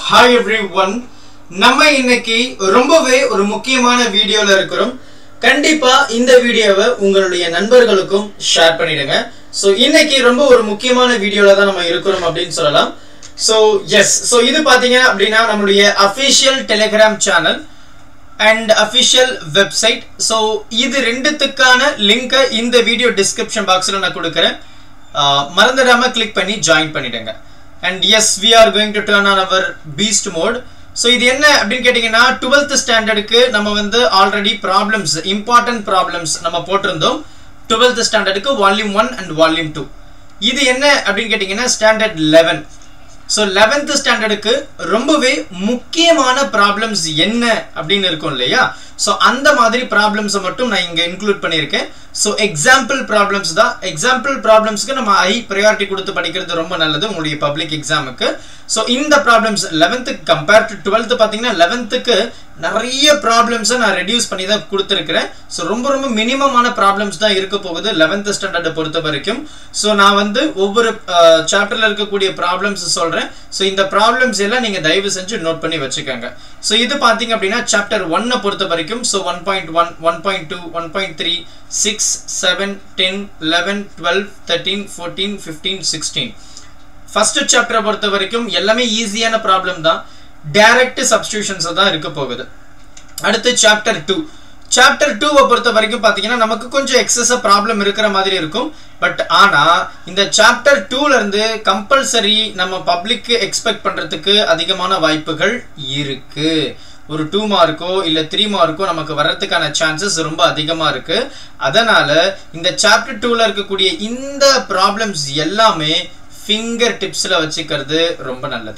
hi every one நம்ம இன்னைக்கு ரொம்பவே ஒரு முக்கியமான வீடியோல இருக்கிறோம் கண்டிப்பா இந்த வீடியோவை உங்களுடைய நண்பர்களுக்கும் ஷேர் பண்ணிடுங்க ஸோ இன்னைக்கு ரொம்ப ஒரு முக்கியமான வீடியோல தான் நம்ம இருக்கிறோம் அப்படின்னு சொல்லலாம் ஸோ எஸ் ஸோ இது பார்த்தீங்க அப்படின்னா நம்மளுடைய official Telegram channel and official website so இது ரெண்டுத்துக்கான லிங்கை இந்த வீடியோ டிஸ்கிரிப்ஷன் பாக்ஸில் நான் கொடுக்குறேன் ஆஹ் மறந்துடாம கிளிக் பண்ணி ஜாயின் பண்ணிடுங்க and as we are going to turn on our beast mode so இது என்ன அப்படின்னு கேட்டிங்கன்னா டுவெல்த் ஸ்டாண்டர்டுக்கு நம்ம வந்து ஆல்ரெடி ப்ராப்ளம்ஸ் இம்பார்ட்டன்ட் ப்ராப்ளம்ஸ் நம்ம போட்டிருந்தோம் டுவெல்த் ஸ்டாண்டர்டுக்கு volume one and volume two இது என்ன அப்படின்னு கேட்டிங்கன்னா ஸ்டாண்டர்ட் லெவன் ஸோ லெவன்த் ஸ்டாண்டர்டுக்கு ரொம்பவே முக்கியமான ப்ராப்ளம்ஸ் என்ன அப்படின்னு இருக்கும் இல்லையா ஸோ அந்த மாதிரி ப்ராப்ளம்ஸை மட்டும் நான் இங்கே இன்க்ளூட் பண்ணியிருக்கேன் ஸோ எக்ஸாம்பிள் ப்ராப்ளம்ஸ் தான் எக்ஸாம்பிள் ப்ராப்ளம்ஸ்க்கு நம்ம ஹை ப்ரையாரிட்டி கொடுத்து படிக்கிறது ரொம்ப நல்லது உங்களுடைய பப்ளிக் எக்ஸாமுக்கு ஸோ இந்த ப்ராப்ளம்ஸ் லெவன்த்துக்கு கம்பேர் டு டுவெல்த்து பார்த்தீங்கன்னா லெவன்த்துக்கு நிறைய ப்ராப்ளம்ஸை நான் ரெடியூஸ் பண்ணி தான் கொடுத்துருக்கிறேன் ஸோ ரொம்ப ரொம்ப மினிமமான ப்ராப்ளம்ஸ் தான் இருக்க போகுது லெவன்த் ஸ்டாண்டர்டை பொறுத்த வரைக்கும் ஸோ நான் வந்து ஒவ்வொரு சாப்டரில் இருக்கக்கூடிய ப்ராப்ளம்ஸ் சொல்கிறேன் ஸோ இந்த ப்ராப்ளம்ஸ் எல்லாம் நீங்கள் தயவு செஞ்சு நோட் பண்ணி வச்சுக்கோங்க ஸோ இது பார்த்தீங்க அப்படின்னா சாப்டர் ஒன்னை பொறுத்த வரைக்கும் so one point one one point two one point three six seven ten eleven twelve thirteen fourteen fifteen sixteen first சாப்டரை பொறுத்த வரைக்கும் எல்லாமே ஈஸியான ப்ராப்ளம் தான் டைரக்ட் சப்ஸ்டியூஷன்ஸ் தான் இருக்க போகுது அடுத்து சாப்டர் டூ சாப்டர் டூவை பொறுத்த வரைக்கும் பார்த்தீங்கன்னா நமக்கு கொஞ்சம் எக்ஸஸாக ப்ராப்ளம் இருக்கிற மாதிரி இருக்கும் பட் ஆனால் இந்த சாப்டர் டூலேருந்து கம்பல்சரி நம்ம பப்ளிக்கு எக்ஸ்பெக்ட் பண்ணுறதுக்கு அதிகமான வாய்ப்புகள் இருக்கு ஒரு டூ மார்க்கோ இல்லை த்ரீ மார்க்கோ நமக்கு வர்றதுக்கான சான்சஸ் ரொம்ப அதிகமாக இருக்கு அதனால இந்த சாப்டர் டூவில் இருக்கக்கூடிய இந்த ப்ராப்ளம்ஸ் எல்லாமே ஃபிங்கர் டிப்ஸில் வச்சுக்கிறது ரொம்ப நல்லது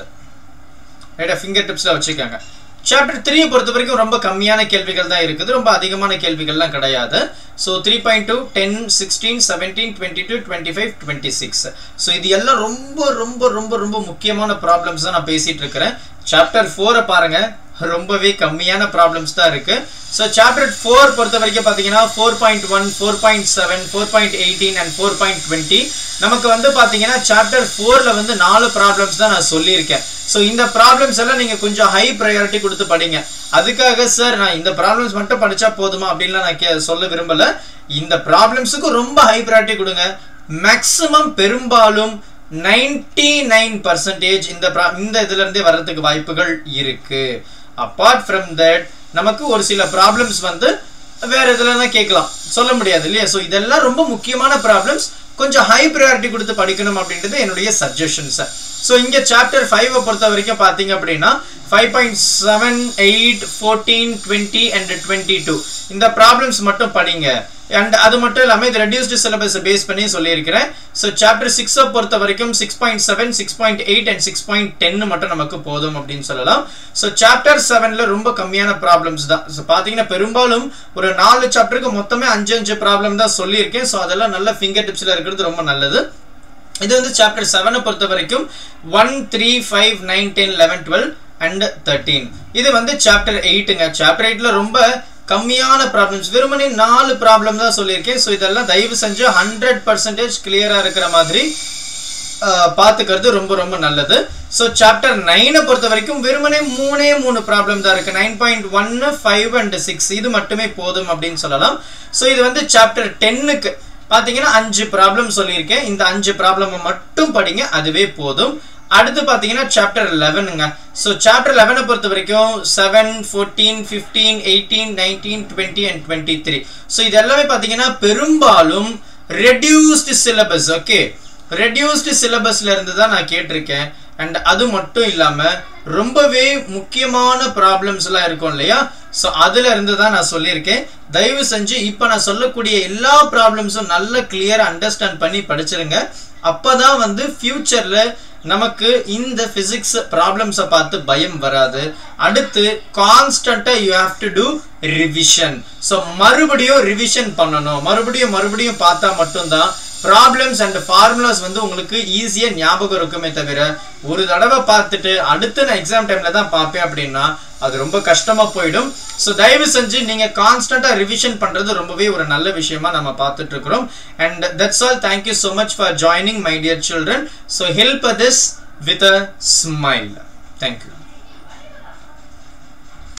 ரைட்டா ஃபிங்கர் டிப்ஸில் வச்சுக்கோங்க சாப்டர் த்ரீ பொறுத்த வரைக்கும் ரொம்ப கம்மியான கேள்விகள் தான் இருக்குது ரொம்ப அதிகமான கேள்விகள்லாம் கிடையாது so three point two ten sixteen seventeen twenty two twenty five twenty six so இது எல்லாம் ரொம்ப ரொம்ப ரொம்ப ரொம்ப முக்கியமான ப்ராப்ளம்ஸ் தான் நான் பேசிட்டு இருக்கிறேன் சாப்டர் ஃபோரை பாருங்க ரொம்பவே கம்மியான ப்ராப்ளம்ஸ் தான் இருக்கு ஸோ சாப்டர் ஃபோர் பொறுத்த வரைக்கும் பார்த்தீங்கன்னா four point one four point seven four point eighteen and four point twenty நமக்கு வந்து பார்த்தீங்கன்னா சாப்டர் ஃபோரில் வந்து நாலு ப்ராப்ளம்ஸ் தான் நான் சொல்லியிருக்கேன் ஸோ இந்த ப்ராப்ளம்ஸ் எல்லாம் நீங்கள் கொஞ்சம் ஹை ப்ரையாரிட்டி கொடுத்து படிங்க அதுக்காக சார் நான் இந்த ப்ராப்ளம்ஸ் மட்டும் படித்தா போதுமா அப்படின்லாம் நான் கே சொல்ல விரும்பலை இந்த ப்ராப்ளம்ஸுக்கு ரொம்ப ஹை ப்ரையாரிட்டி கொடுங்க மேக்ஸிமம் பெரும்பாலும் நைன்டி நைன் பர்சன்டேஜ் இந்த இந்த இதுல இருந்தே வர்றதுக்கு வாய்ப்புகள் இருக்கு அப்பார்ட் ஃப்ரம் தட் நமக்கு ஒரு சில ப்ராப்ளம்ஸ் வந்து வேற இதுல தான் கேட்கலாம் சொல்ல முடியாது இல்லையா ஸோ இதெல்லாம் ரொம்ப முக்கியமான ப்ராப்ளம்ஸ் கொஞ்சம் ஹை ப்ரையாரிட்டி கொடுத்து படிக்கணும் அப்படின்றது என்னுடைய சஜஷன்ஸ் ஸோ இங்கே சாப்டர் ஃபைவை பொறுத்த வரைக்கும் பார்த்தீங்க அப்படின்னா five point seven eight fourteen twenty and twenty two இந்த ப்ராப்ளம்ஸ் மட்டும் படிங்க அண்ட் அது மட்டும் இல்லாமல் இது ரெடியூஸ்டு சிலபஸ் பேஸ் பண்ணி சொல்லியிருக்கிறேன் ஸோ சாப்டர் சிக்ஸை பொறுத்த வரைக்கும் six point seven six point eight and six point ten மட்டும் நமக்கு போதும் அப்படின்னு சொல்லலாம் ஸோ சாப்டர் செவனில் ரொம்ப கம்மியான ப்ராப்ளம்ஸ் தான் ஸோ பார்த்தீங்கன்னா பெரும்பாலும் ஒரு நாலு சாப்டருக்கு மொத்தமே அஞ்சு அஞ்சு ப்ராப்ளம் தான் சொல்லியிருக்கேன் ஸோ அதெல்லாம் நல்ல ஃபிங்கர் டிப்ஸில் இருக்கிறது ரொம்ப நல்லது இது வந்து சாப்டர் செவனை பொறுத்த வரைக்கும் one three five nine ten eleven twelve and thirteen இது வந்து சாப்டர் எயிட்டுங்க சாப்டர் எயிட்ல ரொம்ப கம்மியான ப்ராப்ளம்ஸ் வெறுமனே நாலு ப்ராப்ளம் தான் சொல்லியிருக்கேன் ஸோ இதெல்லாம் தயவு செஞ்சு ஹண்ட்ரட் பர்சன்டேஜ் கிளியராக இருக்கிற மாதிரி பார்த்துக்கிறது ரொம்ப ரொம்ப நல்லது ஸோ சாப்டர் நைனை பொறுத்த வரைக்கும் வெறுமனே மூணே மூணு ப்ராப்ளம் தான் இருக்குது நைன் பாயிண்ட் ஒன்னு ஃபைவ் அண்ட் சிக்ஸ் இது மட்டுமே போதும் அப்படின்னு சொல்லலாம் ஸோ இது வந்து சாப்டர் டென்னுக்கு பார்த்தீங்கன்னா அஞ்சு ப்ராப்ளம் சொல்லியிருக்கேன் இந்த அஞ்சு ப்ராப்ளம் மட்டும் படிங்க அதுவே போதும் அடுத்து பார்த்தீங்கன்னா சாப்டர் லெவனுங்க ஸோ சாப்டர் லெவனை பொறுத்த வரைக்கும் seven fourteen fifteen eighteen nineteen twenty and twenty three so இது எல்லாமே பார்த்தீங்கன்னா பெரும்பாலும் ரெடியூஸ்டு சிலபஸ் ஓகே ரெடியூஸ்டு சிலபஸ்ல இருந்து தான் நான் கேட்டிருக்கேன் அண்ட் அது மட்டும் இல்லாமல் ரொம்பவே முக்கியமான ப்ராப்ளம்ஸ்லாம் இருக்கும் இல்லையா ஸோ அதுல இருந்து தான் நான் சொல்லியிருக்கேன் தயவு செஞ்சு இப்போ நான் சொல்லக்கூடிய எல்லா ப்ராப்ளம்ஸும் நல்ல கிளியராக அண்டர்ஸ்டாண்ட் பண்ணி படிச்சிருங்க அப்போதான் வந்து ஃபியூச்சரில் நமக்கு இந்த ஃபிசிக்ஸ் ப்ராப்ளம்ஸை பார்த்து பயம் வராது அடுத்து கான்ஸ்டண்ட்டாக you have to do revision so மறுபடியும் ரிவிஷன் பண்ணணும் மறுபடியும் மறுபடியும் பார்த்தா மட்டும்தான் ப்ராப்ளம்ஸ் அண்ட் ஃபார்முலாஸ் வந்து உங்களுக்கு ஈஸியாக ஞாபகம் இருக்குமே தவிர ஒரு தடவை பார்த்துட்டு அடுத்து நான் எக்ஸாம் டைமில் தான் பார்ப்பேன் அப்படின்னா அது ரொம்ப கஷ்டமாக போயிடும் ஸோ தயவு செஞ்சு நீங்கள் கான்ஸ்டண்ட்டாக ரிவிஷன் பண்ணுறது ரொம்பவே ஒரு நல்ல விஷயமா நம்ம பார்த்துட்டு இருக்கிறோம் and that's all thank you so much for joining my dear children so help this with a smile thank you